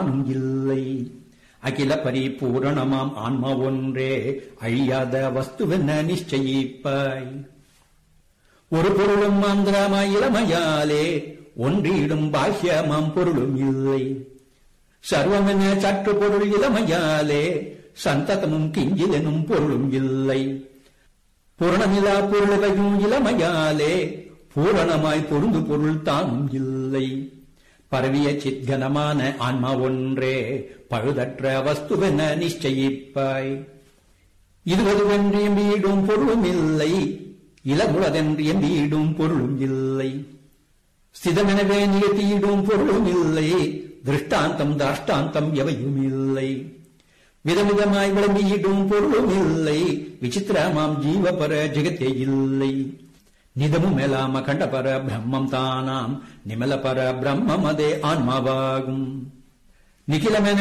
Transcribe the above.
தானும் இல்லை அகில பரிபூரணமாம் ஆன்மா ஒன்றே அழியாத வஸ்துவென்ன நிச்சயிப்பாய் ஒரு பொருளும் மாந்திரமாய் இளமையாலே ஒன்றிடும் பாஹ்யமாம் பொருளும் இல்லை சர்வமென சற்று பொருள் இளமையாலே சந்ததமும் கிஞ்சிலெனும் பொருளும் இல்லை பூரணமிலா பொருளுகையும் இளமையாலே பூரணமாய் பொருந்து பொருள் தானும் இல்லை பரவிய சித்கனமான ஆன்மா ஒன்றே பழுதற்ற வஸ்துவென நிச்சயிப்பாய் இதுவதுவென்று எம்பீடும் பொருளும் இல்லை இளமுளதென்று எம்பீடும் பொருளும் இல்லை ஸ்திதமெனவே நிகழ்த்தியிடும் பொருளும் இல்லை திருஷ்டாந்தம் தாஷ்டாந்தம் எவையும் இல்லை விதவிதமாய் விளம்பியிடும் பொருளும் இல்லை விசித்திரமாம் ஜீவபர ஜெகத்தே இல்லை நிதமும் மேலாம கண்டபர பிரம்மம் தானாம் நிமலபர பிரம்மம் அதே ஆன்மாவாகும் நிகிலமென